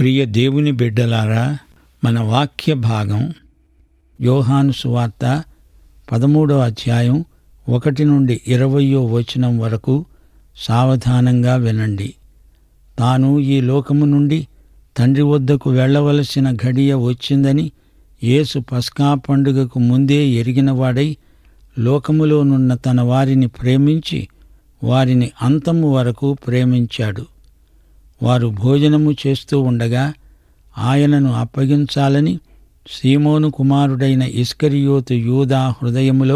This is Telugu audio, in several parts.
ప్రియ దేవుని బిడ్డలారా మన వాక్య భాగం యోహాను సువార్త పదమూడో అధ్యాయం ఒకటి నుండి ఇరవయో వచనం వరకు సావధానంగా వినండి తాను ఈ లోకము నుండి తండ్రి వద్దకు వెళ్ళవలసిన ఘడియ వచ్చిందని యేసు పస్కా పండుగకు ముందే ఎరిగినవాడై లోకములోనున్న తన వారిని ప్రేమించి వారిని అంతము వరకు ప్రేమించాడు వారు భోజనము చేస్తూ ఉండగా ఆయనను అప్పగించాలని సీమోను కుమారుడైన ఇస్కరియోతు యూదా హృదయములో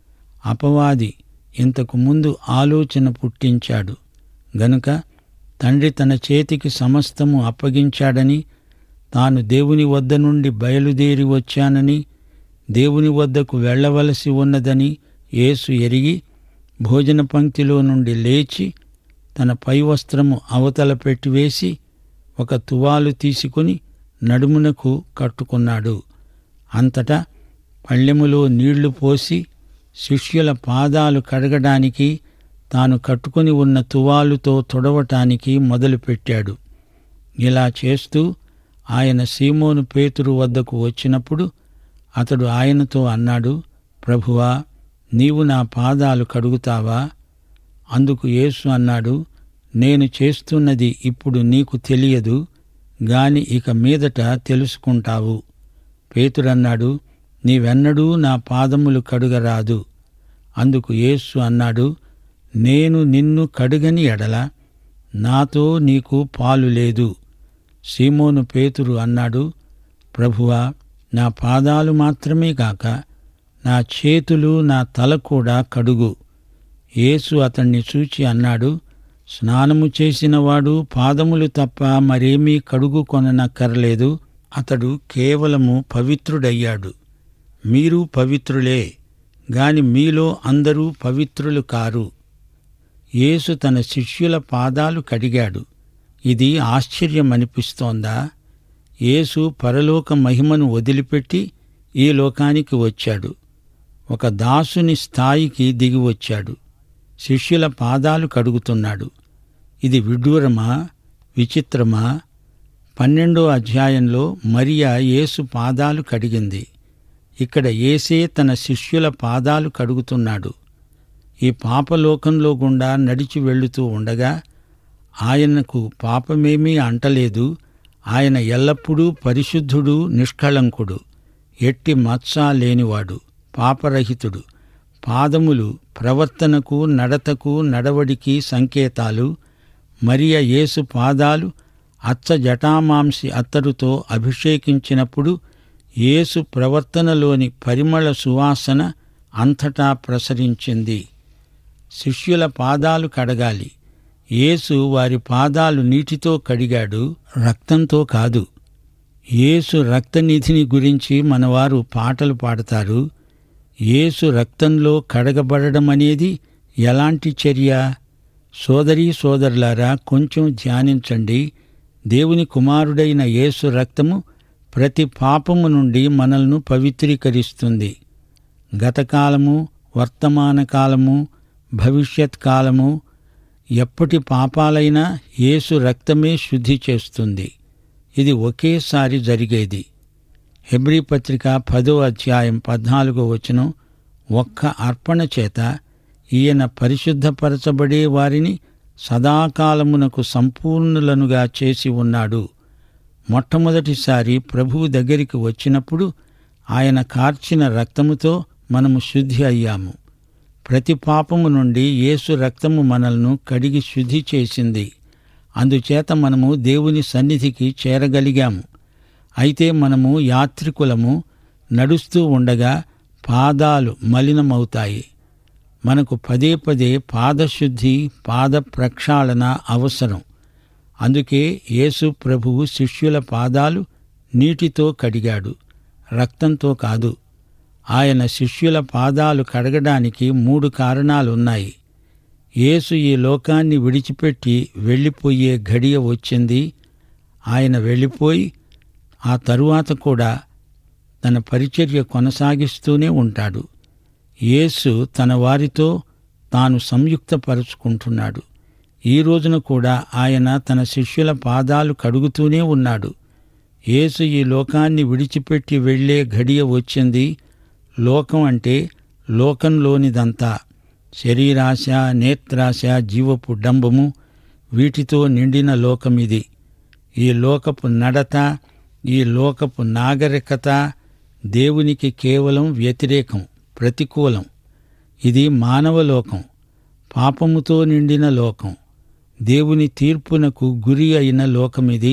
అపవాది ఇంతకు ముందు ఆలోచన పుట్టించాడు గనుక తండ్రి తన చేతికి సమస్తము అప్పగించాడని తాను దేవుని వద్ద నుండి బయలుదేరి వచ్చానని దేవుని వద్దకు వెళ్ళవలసి ఉన్నదని యేసు ఎరిగి భోజన పంక్తిలో నుండి లేచి తన పైవస్త్రము అవతల పెట్టివేసి ఒక తువాలు తీసుకుని నడుమునకు కట్టుకున్నాడు అంతటా పళ్ళెములో నీళ్లు పోసి శిష్యుల పాదాలు కడగడానికి తాను కట్టుకుని ఉన్న తువాలుతో తొడవటానికి మొదలుపెట్టాడు ఇలా చేస్తూ ఆయన సీమోను పేతురు వద్దకు వచ్చినప్పుడు అతడు ఆయనతో అన్నాడు ప్రభువా నీవు నా పాదాలు కడుగుతావా అందుకు యేసు అన్నాడు నేను చేస్తున్నది ఇప్పుడు నీకు తెలియదు గాని ఇక మీదట తెలుసుకుంటావు పేతురన్నాడు నీవెన్నడూ నా పాదములు కడుగరాదు అందుకు యేసు అన్నాడు నేను నిన్ను కడుగని ఎడల నాతో నీకు పాలు లేదు సీమోను పేతురు అన్నాడు ప్రభువా నా పాదాలు మాత్రమే కాక నా చేతులు నా తల కూడా కడుగు యేసు అతణ్ణి చూచి అన్నాడు స్నానము చేసినవాడు పాదములు తప్ప మరేమీ కడుగు కొననక్కర్లేదు అతడు కేవలము పవిత్రుడయ్యాడు మీరు పవిత్రులే గాని మీలో అందరూ పవిత్రులు కారు యేసు తన శిష్యుల పాదాలు కడిగాడు ఇది ఆశ్చర్యమనిపిస్తోందా యేసు పరలోక మహిమను వదిలిపెట్టి ఈ లోకానికి వచ్చాడు ఒక దాసుని స్థాయికి దిగి వచ్చాడు శిష్యుల పాదాలు కడుగుతున్నాడు ఇది విడ్డూరమా విచిత్రమా పన్నెండో అధ్యాయంలో మరియా యేసు పాదాలు కడిగింది ఇక్కడ ఏసే తన శిష్యుల పాదాలు కడుగుతున్నాడు ఈ పాపలోకంలో గుండా నడిచి వెళుతూ ఉండగా ఆయనకు పాపమేమీ అంటలేదు ఆయన ఎల్లప్పుడూ పరిశుద్ధుడు నిష్కళంకుడు ఎట్టి మత్స లేనివాడు పాపరహితుడు పాదములు ప్రవర్తనకు నడతకు నడవడికి సంకేతాలు మరియ యేసు పాదాలు అచ్చ జటామాంసి అత్తరుతో అభిషేకించినప్పుడు యేసు ప్రవర్తనలోని పరిమళ సువాసన అంతటా ప్రసరించింది శిష్యుల పాదాలు కడగాలి యేసు వారి పాదాలు నీటితో కడిగాడు రక్తంతో కాదు యేసు రక్తనిధిని గురించి మనవారు పాటలు పాడతారు యేసు రక్తంలో కడగబడడం అనేది ఎలాంటి చర్య సోదరీ సోదరులారా కొంచెం ధ్యానించండి దేవుని కుమారుడైన యేసు రక్తము ప్రతి పాపము నుండి మనల్ని పవిత్రీకరిస్తుంది గతకాలము వర్తమాన కాలము భవిష్యత్ కాలము ఎప్పటి పాపాలైనా యేసు రక్తమే శుద్ధి చేస్తుంది ఇది ఒకేసారి జరిగేది హెబ్రీ పత్రిక పదో అధ్యాయం పద్నాలుగో వచనం ఒక్క అర్పణ చేత ఈయన పరిశుద్ధపరచబడే వారిని సదాకాలమునకు సంపూర్ణులనుగా చేసి ఉన్నాడు మొట్టమొదటిసారి ప్రభువు దగ్గరికి వచ్చినప్పుడు ఆయన కార్చిన రక్తముతో మనము శుద్ధి అయ్యాము ప్రతి పాపము నుండి యేసు రక్తము మనల్ని కడిగి శుద్ధి చేసింది అందుచేత మనము దేవుని సన్నిధికి చేరగలిగాము అయితే మనము యాత్రికులము నడుస్తూ ఉండగా పాదాలు మలినమవుతాయి మనకు పదే పదే పాదశుద్ధి పాద ప్రక్షాళన అవసరం అందుకే యేసు ప్రభువు శిష్యుల పాదాలు నీటితో కడిగాడు రక్తంతో కాదు ఆయన శిష్యుల పాదాలు కడగడానికి మూడు కారణాలున్నాయి యేసు ఈ లోకాన్ని విడిచిపెట్టి వెళ్ళిపోయే ఘడియ వచ్చింది ఆయన వెళ్ళిపోయి ఆ తరువాత కూడా తన పరిచర్య కొనసాగిస్తూనే ఉంటాడు యేసు తన వారితో తాను సంయుక్తపరుచుకుంటున్నాడు ఈ రోజున కూడా ఆయన తన శిష్యుల పాదాలు కడుగుతూనే ఉన్నాడు యేసు ఈ లోకాన్ని విడిచిపెట్టి వెళ్ళే ఘడియ వచ్చింది లోకం అంటే లోకంలోనిదంతా శరీరాశ నేత్రాశ జీవపు డంబము వీటితో నిండిన లోకమిది ఈ లోకపు నడత ఈ లోకపు నాగరికత దేవునికి కేవలం వ్యతిరేకం ప్రతికూలం ఇది మానవ లోకం పాపముతో నిండిన లోకం దేవుని తీర్పునకు గురి అయిన లోకమిది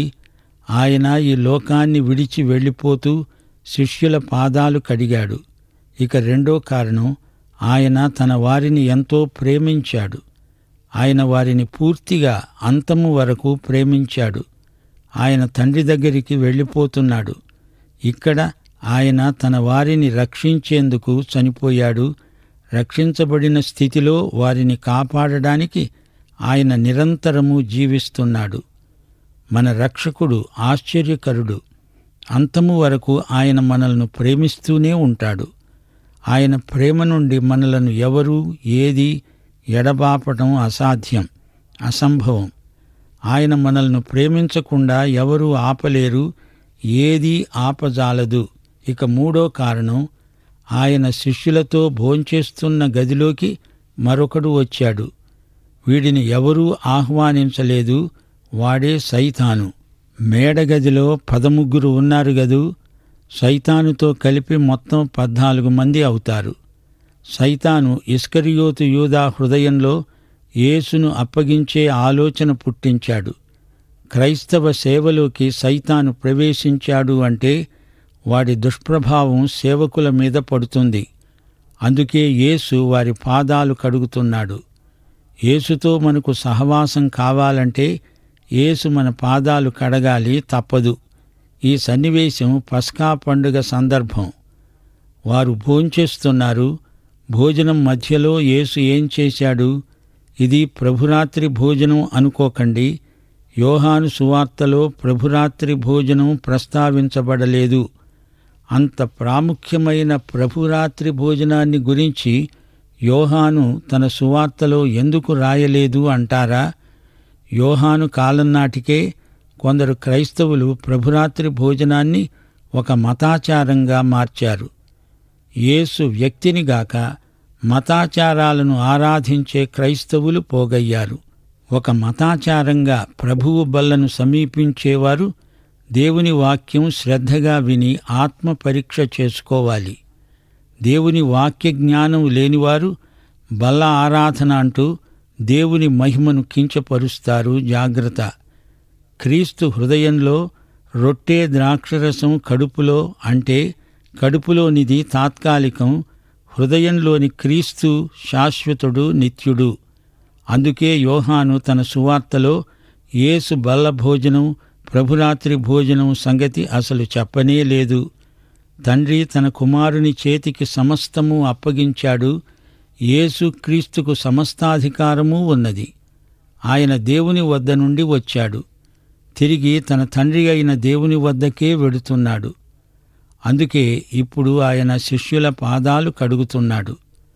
ఆయన ఈ లోకాన్ని విడిచి వెళ్ళిపోతూ శిష్యుల పాదాలు కడిగాడు ఇక రెండో కారణం ఆయన తన వారిని ఎంతో ప్రేమించాడు ఆయన వారిని పూర్తిగా అంతము వరకు ప్రేమించాడు ఆయన తండ్రి దగ్గరికి వెళ్ళిపోతున్నాడు ఇక్కడ ఆయన తన వారిని రక్షించేందుకు చనిపోయాడు రక్షించబడిన స్థితిలో వారిని కాపాడడానికి ఆయన నిరంతరము జీవిస్తున్నాడు మన రక్షకుడు ఆశ్చర్యకరుడు అంతము వరకు ఆయన మనల్ని ప్రేమిస్తూనే ఉంటాడు ఆయన ప్రేమ నుండి మనలను ఎవరు ఏది ఎడబాపటం అసాధ్యం అసంభవం ఆయన మనల్ని ప్రేమించకుండా ఎవరూ ఆపలేరు ఏదీ ఆపజాలదు ఇక మూడో కారణం ఆయన శిష్యులతో భోంచేస్తున్న గదిలోకి మరొకడు వచ్చాడు వీడిని ఎవరూ ఆహ్వానించలేదు వాడే సైతాను మేడగదిలో పదముగ్గురు ఉన్నారు గదూ సైతానుతో కలిపి మొత్తం పద్నాలుగు మంది అవుతారు సైతాను ఇస్కరియోతు యూదా హృదయంలో యేసును అప్పగించే ఆలోచన పుట్టించాడు క్రైస్తవ సేవలోకి సైతాను ప్రవేశించాడు అంటే వాడి దుష్ప్రభావం సేవకుల మీద పడుతుంది అందుకే యేసు వారి పాదాలు కడుగుతున్నాడు యేసుతో మనకు సహవాసం కావాలంటే యేసు మన పాదాలు కడగాలి తప్పదు ఈ సన్నివేశం పస్కా పండుగ సందర్భం వారు భోంచేస్తున్నారు భోజనం మధ్యలో యేసు ఏం చేశాడు ఇది ప్రభురాత్రి భోజనం అనుకోకండి యోహాను సువార్తలో ప్రభురాత్రి భోజనం ప్రస్తావించబడలేదు అంత ప్రాముఖ్యమైన ప్రభురాత్రి భోజనాన్ని గురించి యోహాను తన సువార్తలో ఎందుకు రాయలేదు అంటారా యోహాను కాలం నాటికే కొందరు క్రైస్తవులు ప్రభురాత్రి భోజనాన్ని ఒక మతాచారంగా మార్చారు యేసు వ్యక్తిని గాక మతాచారాలను ఆరాధించే క్రైస్తవులు పోగయ్యారు ఒక మతాచారంగా ప్రభువు బల్లను సమీపించేవారు దేవుని వాక్యం శ్రద్ధగా విని ఆత్మ పరీక్ష చేసుకోవాలి దేవుని వాక్య జ్ఞానం లేనివారు బల్ల ఆరాధన అంటూ దేవుని మహిమను కించపరుస్తారు జాగ్రత్త క్రీస్తు హృదయంలో రొట్టె ద్రాక్షరసం కడుపులో అంటే కడుపులోనిది తాత్కాలికం హృదయంలోని క్రీస్తు శాశ్వతుడు నిత్యుడు అందుకే యోహాను తన సువార్తలో యేసు బల్ల భోజనం ప్రభురాత్రి భోజనం సంగతి అసలు చెప్పనే లేదు తండ్రి తన కుమారుని చేతికి సమస్తము అప్పగించాడు యేసు క్రీస్తుకు సమస్తాధికారము ఉన్నది ఆయన దేవుని వద్ద నుండి వచ్చాడు తిరిగి తన తండ్రి అయిన దేవుని వద్దకే వెడుతున్నాడు అందుకే ఇప్పుడు ఆయన శిష్యుల పాదాలు కడుగుతున్నాడు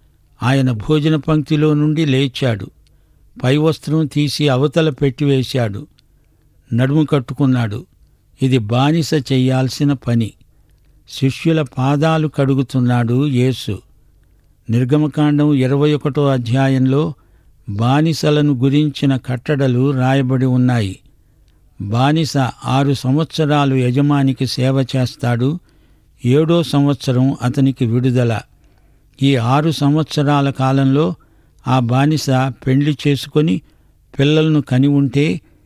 ఆయన భోజన పంక్తిలో నుండి లేచాడు పై వస్త్రం తీసి అవతల పెట్టివేశాడు నడుము కట్టుకున్నాడు ఇది బానిస చెయ్యాల్సిన పని శిష్యుల పాదాలు కడుగుతున్నాడు యేసు నిర్గమకాండం ఇరవై ఒకటో అధ్యాయంలో బానిసలను గురించిన కట్టడలు రాయబడి ఉన్నాయి బానిస ఆరు సంవత్సరాలు యజమానికి సేవ చేస్తాడు ఏడో సంవత్సరం అతనికి విడుదల ఈ ఆరు సంవత్సరాల కాలంలో ఆ బానిస పెళ్లి చేసుకొని పిల్లలను కని ఉంటే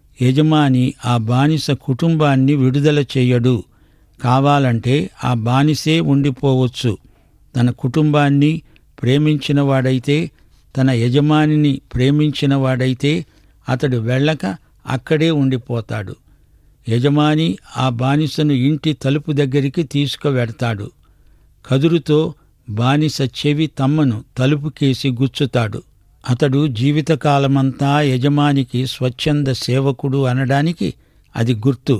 యజమాని ఆ బానిస కుటుంబాన్ని విడుదల చెయ్యడు కావాలంటే ఆ బానిసే ఉండిపోవచ్చు తన కుటుంబాన్ని ప్రేమించిన వాడైతే తన యజమానిని ప్రేమించిన వాడైతే అతడు వెళ్ళక అక్కడే ఉండిపోతాడు యజమాని ఆ బానిసను ఇంటి తలుపు దగ్గరికి తీసుకువెడతాడు కదురుతో బానిస చెవి తమ్మను తలుపుకేసి గుచ్చుతాడు అతడు జీవితకాలమంతా యజమానికి స్వచ్ఛంద సేవకుడు అనడానికి అది గుర్తు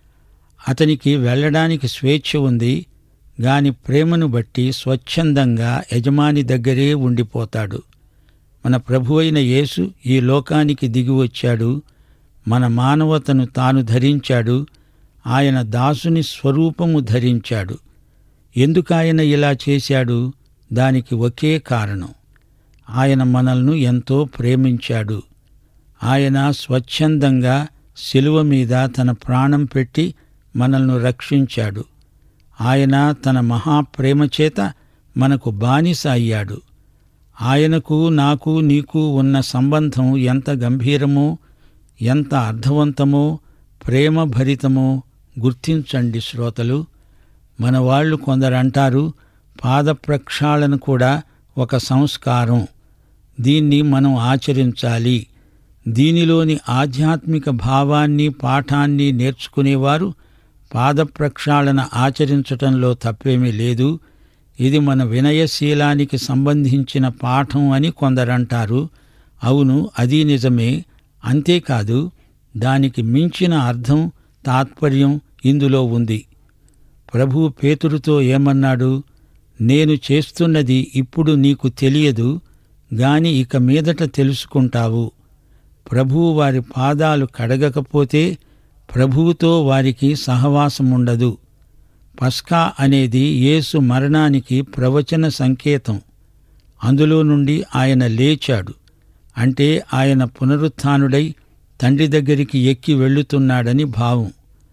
అతనికి వెళ్ళడానికి స్వేచ్ఛ ఉంది గాని ప్రేమను బట్టి స్వచ్ఛందంగా యజమాని దగ్గరే ఉండిపోతాడు మన ప్రభు అయిన యేసు ఈ లోకానికి దిగి వచ్చాడు మన మానవతను తాను ధరించాడు ఆయన దాసుని స్వరూపము ధరించాడు ఎందుకు ఆయన ఇలా చేశాడు దానికి ఒకే కారణం ఆయన మనల్ని ఎంతో ప్రేమించాడు ఆయన స్వచ్ఛందంగా శిలువ మీద తన ప్రాణం పెట్టి మనల్ని రక్షించాడు ఆయన తన మహాప్రేమ చేత మనకు బానిస అయ్యాడు ఆయనకు నాకు నీకు ఉన్న సంబంధం ఎంత గంభీరమో ఎంత అర్థవంతమో ప్రేమ భరితమో గుర్తించండి శ్రోతలు మన వాళ్ళు కొందరంటారు పాద ప్రక్షాళన కూడా ఒక సంస్కారం దీన్ని మనం ఆచరించాలి దీనిలోని ఆధ్యాత్మిక భావాన్ని పాఠాన్ని నేర్చుకునేవారు పాద ప్రక్షాళన ఆచరించటంలో తప్పేమీ లేదు ఇది మన వినయశీలానికి సంబంధించిన పాఠం అని కొందరంటారు అవును అది నిజమే అంతేకాదు దానికి మించిన అర్థం తాత్పర్యం ఇందులో ఉంది ప్రభు పేతురుతో ఏమన్నాడు నేను చేస్తున్నది ఇప్పుడు నీకు తెలియదు గాని ఇక మీదట తెలుసుకుంటావు ప్రభువు వారి పాదాలు కడగకపోతే ప్రభువుతో వారికి సహవాసముండదు పస్కా అనేది యేసు మరణానికి ప్రవచన సంకేతం అందులో నుండి ఆయన లేచాడు అంటే ఆయన పునరుత్థానుడై తండ్రి దగ్గరికి ఎక్కి వెళ్ళుతున్నాడని భావం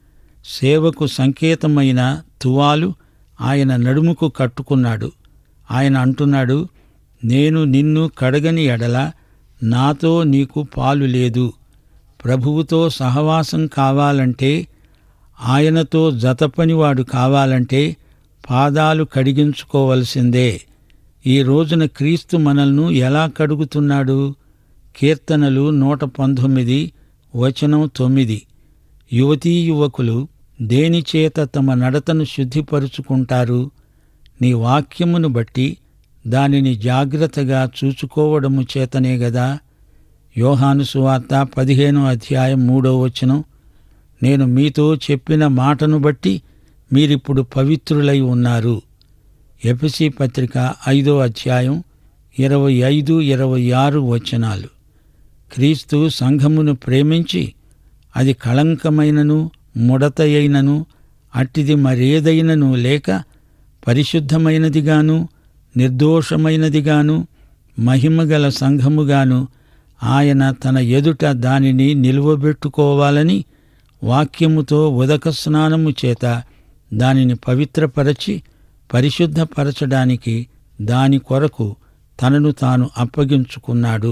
సేవకు సంకేతమైన తువాలు ఆయన నడుముకు కట్టుకున్నాడు ఆయన అంటున్నాడు నేను నిన్ను కడగని ఎడల నాతో నీకు పాలు లేదు ప్రభువుతో సహవాసం కావాలంటే ఆయనతో జతపనివాడు కావాలంటే పాదాలు కడిగించుకోవలసిందే ఈ రోజున క్రీస్తు మనల్ని ఎలా కడుగుతున్నాడు కీర్తనలు నూట పంతొమ్మిది వచనం తొమ్మిది యువతీ యువకులు దేనిచేత తమ నడతను శుద్ధిపరుచుకుంటారు నీ వాక్యమును బట్టి దానిని జాగ్రత్తగా చూచుకోవడము చేతనే గదా యోహాను సువార్త పదిహేనో అధ్యాయం మూడో వచనం నేను మీతో చెప్పిన మాటను బట్టి మీరిప్పుడు పవిత్రులై ఉన్నారు ఎపిసి పత్రిక ఐదో అధ్యాయం ఇరవై ఐదు ఇరవై ఆరు వచనాలు క్రీస్తు సంఘమును ప్రేమించి అది కళంకమైనను ముడతయైనను అట్టిది మరేదైనను లేక పరిశుద్ధమైనదిగాను నిర్దోషమైనదిగాను మహిమగల సంఘముగాను ఆయన తన ఎదుట దానిని నిలువబెట్టుకోవాలని వాక్యముతో ఉదక స్నానము చేత దానిని పవిత్రపరచి పరిశుద్ధపరచడానికి దాని కొరకు తనను తాను అప్పగించుకున్నాడు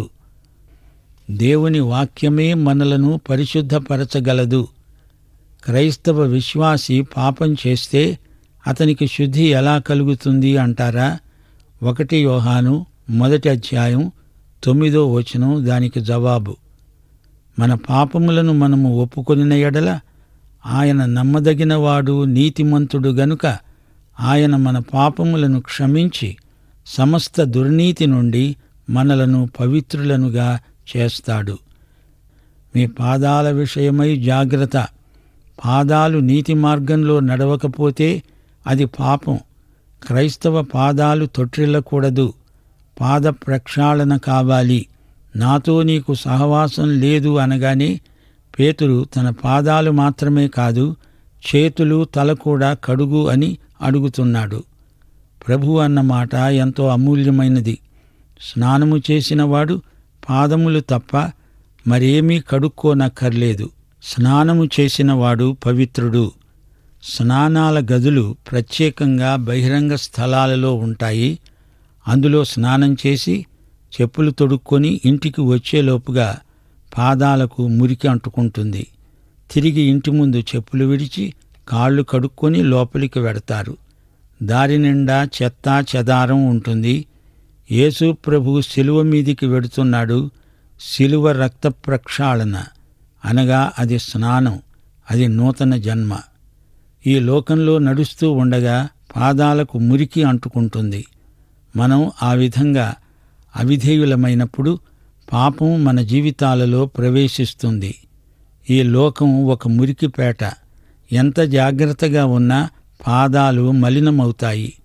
దేవుని వాక్యమే మనలను పరిశుద్ధపరచగలదు క్రైస్తవ విశ్వాసి పాపం చేస్తే అతనికి శుద్ధి ఎలా కలుగుతుంది అంటారా ఒకటి యోహాను మొదటి అధ్యాయం తొమ్మిదో వచనం దానికి జవాబు మన పాపములను మనము ఒప్పుకొనిన ఎడల ఆయన నమ్మదగినవాడు నీతిమంతుడు గనుక ఆయన మన పాపములను క్షమించి సమస్త దుర్నీతి నుండి మనలను పవిత్రులనుగా చేస్తాడు మీ పాదాల విషయమై జాగ్రత్త పాదాలు నీతి మార్గంలో నడవకపోతే అది పాపం క్రైస్తవ పాదాలు తొట్టిల్లకూడదు పాద ప్రక్షాళన కావాలి నాతో నీకు సహవాసం లేదు అనగానే పేతురు తన పాదాలు మాత్రమే కాదు చేతులు తల కూడా కడుగు అని అడుగుతున్నాడు ప్రభు అన్న మాట ఎంతో అమూల్యమైనది స్నానము చేసినవాడు పాదములు తప్ప మరేమీ కడుక్కోనక్కర్లేదు స్నానము చేసినవాడు పవిత్రుడు స్నానాల గదులు ప్రత్యేకంగా బహిరంగ స్థలాలలో ఉంటాయి అందులో స్నానం చేసి చెప్పులు తొడుక్కొని ఇంటికి వచ్చేలోపుగా పాదాలకు మురికి అంటుకుంటుంది తిరిగి ఇంటి ముందు చెప్పులు విడిచి కాళ్ళు కడుక్కొని లోపలికి వెడతారు దారి నిండా చెత్త చెదారం ఉంటుంది యేసు ప్రభు శిలువ మీదికి వెడుతున్నాడు శిలువ రక్త ప్రక్షాళన అనగా అది స్నానం అది నూతన జన్మ ఈ లోకంలో నడుస్తూ ఉండగా పాదాలకు మురికి అంటుకుంటుంది మనం ఆ విధంగా అవిధేయులమైనప్పుడు పాపం మన జీవితాలలో ప్రవేశిస్తుంది ఈ లోకం ఒక మురికిపేట ఎంత జాగ్రత్తగా ఉన్నా పాదాలు మలినమవుతాయి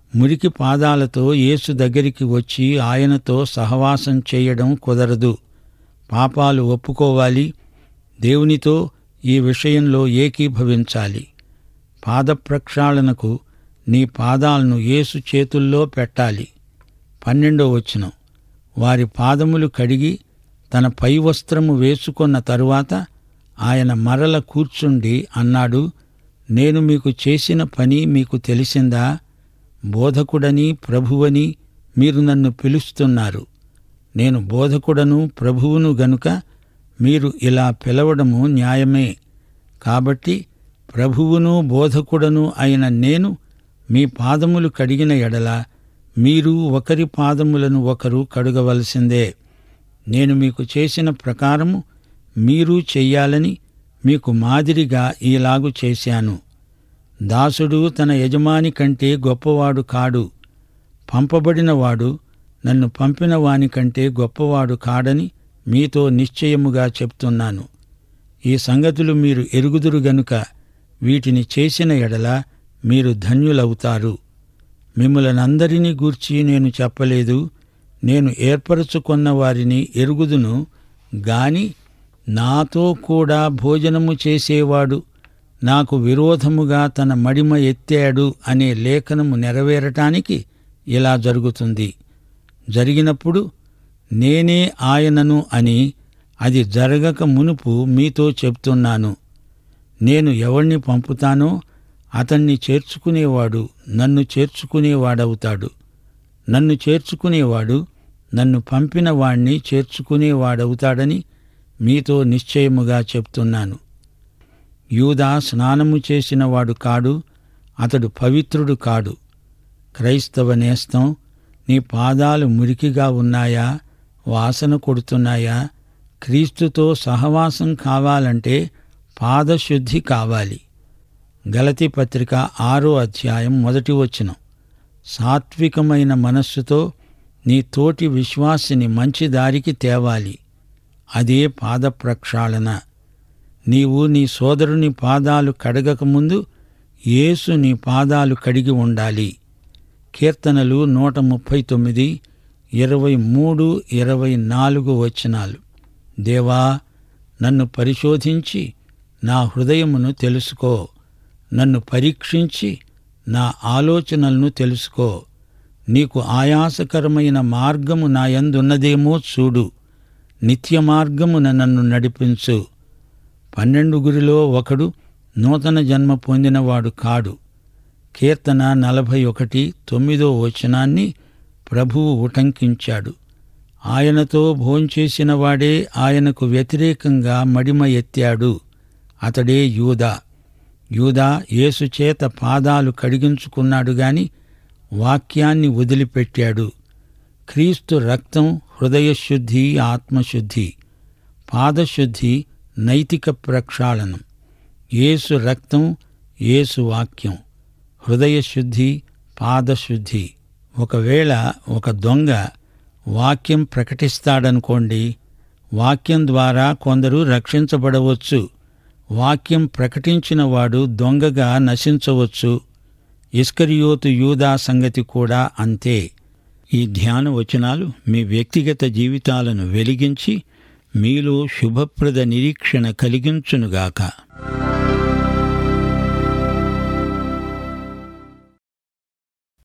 మురికి పాదాలతో యేసు దగ్గరికి వచ్చి ఆయనతో సహవాసం చేయడం కుదరదు పాపాలు ఒప్పుకోవాలి దేవునితో ఈ విషయంలో ఏకీభవించాలి పాద ప్రక్షాళనకు నీ పాదాలను యేసు చేతుల్లో పెట్టాలి పన్నెండో వచనం వారి పాదములు కడిగి తన పై వస్త్రము వేసుకొన్న తరువాత ఆయన మరల కూర్చుండి అన్నాడు నేను మీకు చేసిన పని మీకు తెలిసిందా బోధకుడని ప్రభువని మీరు నన్ను పిలుస్తున్నారు నేను బోధకుడను ప్రభువును గనుక మీరు ఇలా పిలవడము న్యాయమే కాబట్టి ప్రభువును బోధకుడను అయిన నేను మీ పాదములు కడిగిన ఎడల మీరు ఒకరి పాదములను ఒకరు కడుగవలసిందే నేను మీకు చేసిన ప్రకారము మీరు చెయ్యాలని మీకు మాదిరిగా ఈలాగు చేశాను దాసుడు తన యజమాని కంటే గొప్పవాడు కాడు పంపబడినవాడు నన్ను పంపిన వాని కంటే గొప్పవాడు కాడని మీతో నిశ్చయముగా చెప్తున్నాను ఈ సంగతులు మీరు ఎరుగుదురు గనుక వీటిని చేసిన ఎడల మీరు ధన్యులవుతారు మిమ్మలనందరినీ గూర్చి నేను చెప్పలేదు నేను ఏర్పరచుకొన్న వారిని ఎరుగుదును గాని నాతో కూడా భోజనము చేసేవాడు నాకు విరోధముగా తన మడిమ ఎత్తాడు అనే లేఖనము నెరవేరటానికి ఇలా జరుగుతుంది జరిగినప్పుడు నేనే ఆయనను అని అది జరగక మునుపు మీతో చెప్తున్నాను నేను ఎవణ్ణి పంపుతానో అతన్ని చేర్చుకునేవాడు నన్ను చేర్చుకునేవాడవుతాడు నన్ను చేర్చుకునేవాడు నన్ను పంపిన వాణ్ణి చేర్చుకునేవాడవుతాడని మీతో నిశ్చయముగా చెప్తున్నాను యూదా స్నానము చేసిన వాడు కాడు అతడు పవిత్రుడు కాడు క్రైస్తవ నేస్తం నీ పాదాలు మురికిగా ఉన్నాయా వాసన కొడుతున్నాయా క్రీస్తుతో సహవాసం కావాలంటే పాదశుద్ధి కావాలి గలతి పత్రిక ఆరో అధ్యాయం మొదటి వచనం సాత్వికమైన మనస్సుతో నీ తోటి విశ్వాసిని మంచి దారికి తేవాలి అదే పాద ప్రక్షాళన నీవు నీ సోదరుని పాదాలు కడగకముందు యేసు నీ పాదాలు కడిగి ఉండాలి కీర్తనలు నూట ముప్పై తొమ్మిది ఇరవై మూడు ఇరవై నాలుగు వచనాలు దేవా నన్ను పరిశోధించి నా హృదయమును తెలుసుకో నన్ను పరీక్షించి నా ఆలోచనలను తెలుసుకో నీకు ఆయాసకరమైన మార్గము నాయందున్నదేమో చూడు నిత్య మార్గమున నన్ను నడిపించు పన్నెండుగురిలో ఒకడు నూతన జన్మ పొందినవాడు కాడు కీర్తన నలభై ఒకటి తొమ్మిదో వచనాన్ని ప్రభువు ఉటంకించాడు ఆయనతో భోంచేసిన వాడే ఆయనకు వ్యతిరేకంగా మడిమ ఎత్తాడు అతడే యూదా యూదా యేసు చేత పాదాలు కడిగించుకున్నాడు గాని వాక్యాన్ని వదిలిపెట్టాడు క్రీస్తు రక్తం హృదయశుద్ధి ఆత్మశుద్ధి పాదశుద్ధి నైతిక ప్రక్షాళనం యేసు రక్తం యేసు వాక్యం హృదయశుద్ధి పాదశుద్ధి ఒకవేళ ఒక దొంగ వాక్యం ప్రకటిస్తాడనుకోండి వాక్యం ద్వారా కొందరు రక్షించబడవచ్చు వాక్యం ప్రకటించిన వాడు దొంగగా నశించవచ్చు ఇస్కరియోతు యూదా సంగతి కూడా అంతే ఈ ధ్యాన వచనాలు మీ వ్యక్తిగత జీవితాలను వెలిగించి మీలో శుభప్రద నిరీక్షణ కలిగించునుగాక